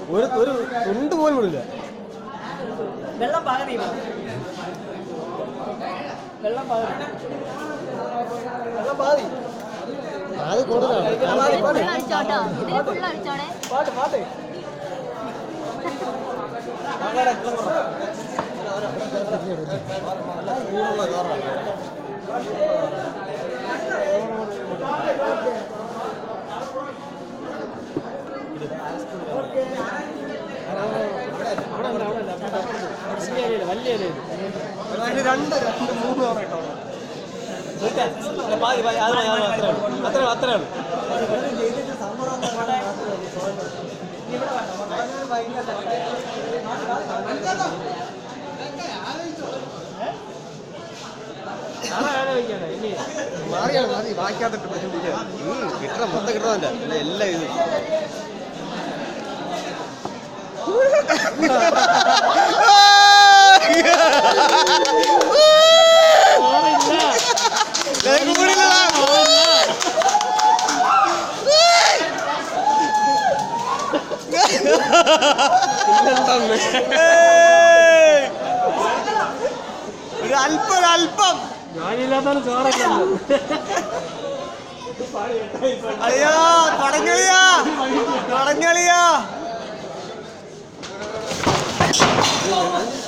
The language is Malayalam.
ഒരു ഒരു തുണ്ട് പോലും വിടില്ല വെള്ളം പകതി വെള്ളം പകതി വെള്ളം പാതി അത് കൂടുതലാണ് ഇതിൽ ഫുള്ള് അടിച്ചോട്ടോ ഇതിൽ ഫുള്ള് അടിച്ചോണേ പാട്ട് പാട്ട് വലിയ രണ്ട് രണ്ട് മൂന്ന് തവണ ഇട്ടോ പാതി പാതി അത് മതി, അത് മതി, അത്രേ ഉള്ളൂ അത്രേ ഉള്ളൂ അത്രേ ഉള്ളൂ മാറിയാണ് മതി വായിക്കാത്തിട്ട് കിട്ടണം മൊത്തം കിട്ടണമല്ല എല്ലാം ഇത് ഒരു അല്പം ഒരു അല്പം ഞാനില്ലാത്താണ് ചോറൊക്കെ അയ്യോ തുടങ്ങിയ തുടങ്ങിയ